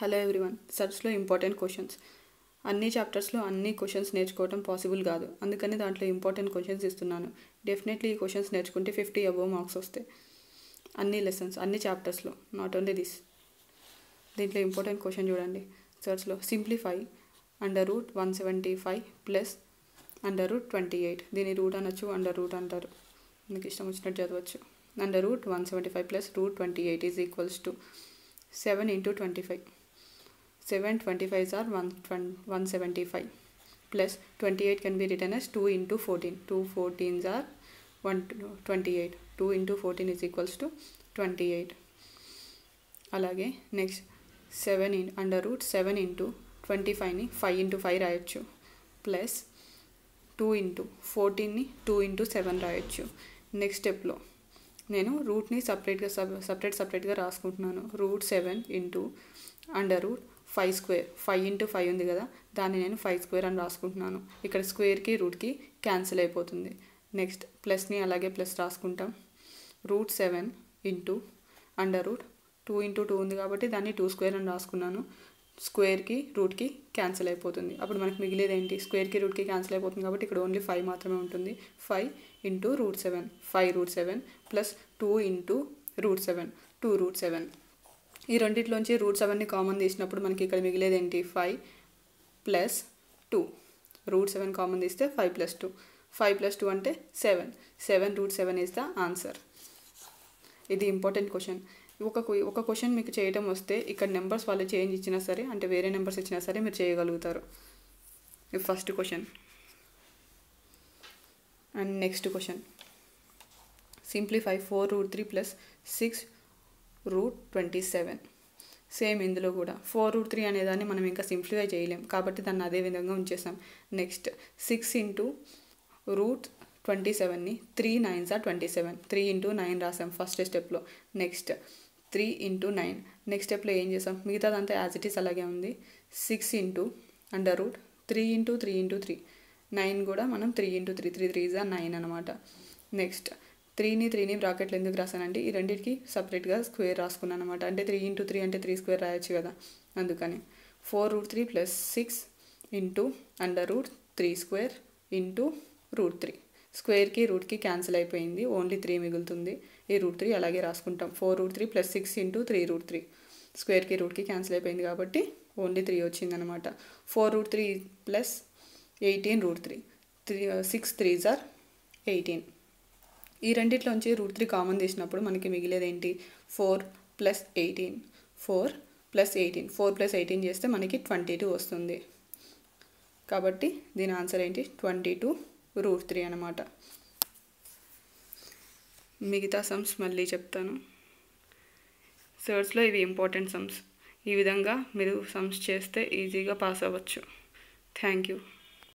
hello everyone సర్చ్లో important questions అన్ని చాప్టర్స్లో అన్ని క్వశ్చన్స్ నేర్చుకోవడం పాసిబుల్ కాదు అందుకని దాంట్లో ఇంపార్టెంట్ క్వశ్చన్స్ ఇస్తున్నాను డెఫినెట్లీ ఈ క్వశ్చన్స్ నేర్చుకుంటే ఫిఫ్టీ అబోవ్ మార్క్స్ వస్తాయి అన్ని లెసన్స్ అన్ని చాప్టర్స్లో నాట్ ఓన్లీ దిస్ దీంట్లో ఇంపార్టెంట్ క్వశ్చన్ చూడండి సర్చ్లో simplify under root one seventy five plus under root twenty eight దీని రూట్ అనొచ్చు అండర్ రూట్ అంటారు మీకు ఇష్టం వచ్చినట్టు చదవచ్చు under root one seventy five plus root twenty eight is equals to seven into twenty five seven twenty fives or one twenty one seventy five plus twenty eight can be written as two into fourteen two fourteens or one twenty eight two into fourteen is equals to twenty eight అలాగే next seven in under root seven into twenty five five into five రాయొచ్చు plus two into ఫోర్టీన్ని two into seven రాయొచ్చు next స్టెప్లో నేను రూట్ని సపరేట్గా sub separate సపరేట్గా రాసుకుంటున్నాను root seven into under root five square five into five ఉంది కదా దాన్ని నేను ఫైవ్ స్క్వేర్ అని రాసుకుంటున్నాను ఇక్కడ స్క్వేర్కి రూట్కి క్యాన్సిల్ అయిపోతుంది నెక్స్ట్ ప్లస్ని అలాగే ప్లస్ రాసుకుంటాం root seven into under root two into two ఉంది కాబట్టి దాన్ని టూ స్క్వేర్ అని రాసుకున్నాను స్క్వేర్కి రూట్కి క్యాన్సిల్ అయిపోతుంది అప్పుడు మనకి మిగిలేది ఏంటి స్క్వేర్కి రూట్కి క్యాన్సిల్ అయిపోతుంది కాబట్టి ఇక్కడ ఓన్లీ ఫైవ్ మాత్రమే ఉంటుంది five into root seven five root seven plus two into root seven two root seven ఈ రెండిట్లోంచి రూట్ సెవెన్ని కామన్ తీసినప్పుడు మనకి ఇక్కడ మిగిలేది ఏంటి five plus two root seven common తీస్తే five plus two five plus two అంటే seven seven root seven is the answer ఇది ఇంపార్టెంట్ క్వశ్చన్ ఒక ఒక క్వశ్చన్ మీకు చేయడం వస్తే ఇక్కడ నెంబర్స్ వాళ్ళు చేంజ్ ఇచ్చినా సరే అంటే వేరే నెంబర్స్ ఇచ్చినా సరే మీరు చేయగలుగుతారు ఇది first question and next question simplify four root three plus six root twenty seven same ఇందులో కూడా ఫోర్ రూట్ త్రీ అనేదాన్ని మనం ఇంకా సింప్లిఫై చేయలేం కాబట్టి దాన్ని అదే విధంగా ఉంచేసాం next six into root twenty సెవెన్ని three nines or twenty seven three into nine రాసాం ఫస్ట్ స్టెప్లో next three into nine next స్టెప్లో ఏం చేసాం మిగతాదంతా యాజ్ ఇట్ ఈస్ అలాగే ఉంది six into under root three into three into three nine కూడా మనం three into three three three జా నైన్ అనమాట నెక్స్ట్ త్రీని త్రీని బ్రాకెట్లు ఎందుకు రాశానంటే ఈ రెండింటికి సపరేట్గా స్క్వేర్ రాసుకున్నాను అనమాట అంటే త్రీ ఇంటూ త్రీ అంటే త్రీ స్క్వేర్ రాయొచ్చు కదా అందుకని four root three plus six into under root three square into root three స్క్వేర్కి రూట్కి క్యాన్సిల్ అయిపోయింది ఓన్లీ త్రీ మిగులుతుంది ఈ రూట్ త్రీ అలాగే రాసుకుంటాం four root three plus six into three root three స్క్వేర్కి రూట్కి క్యాన్సిల్ అయిపోయింది కాబట్టి ఓన్లీ త్రీ వచ్చిందనమాట four root three plus eighteen root three three six three జార్ ఎయిటీన్ ఈ రెండిట్లోంచి రూట్ త్రీ కామన్ తీసినప్పుడు మనకి మిగిలేది ఏంటి four plus eighteen four plus eighteen four plus eighteen చేస్తే మనకి ట్వంటీ టూ వస్తుంది కాబట్టి దీని ఆన్సర్ ఏంటి ట్వంటీ టూ రూట్ త్రీ అనమాట మిగతా సమ్స్ మళ్ళీ చెప్తాను సర్చ్లో ఇవి ఇంపార్టెంట్ సమ్స్ ఈ విధంగా మీరు సమ్స్ చేస్తే ఈజీగా పాస్ అవ్వచ్చు థ్యాంక్ యూ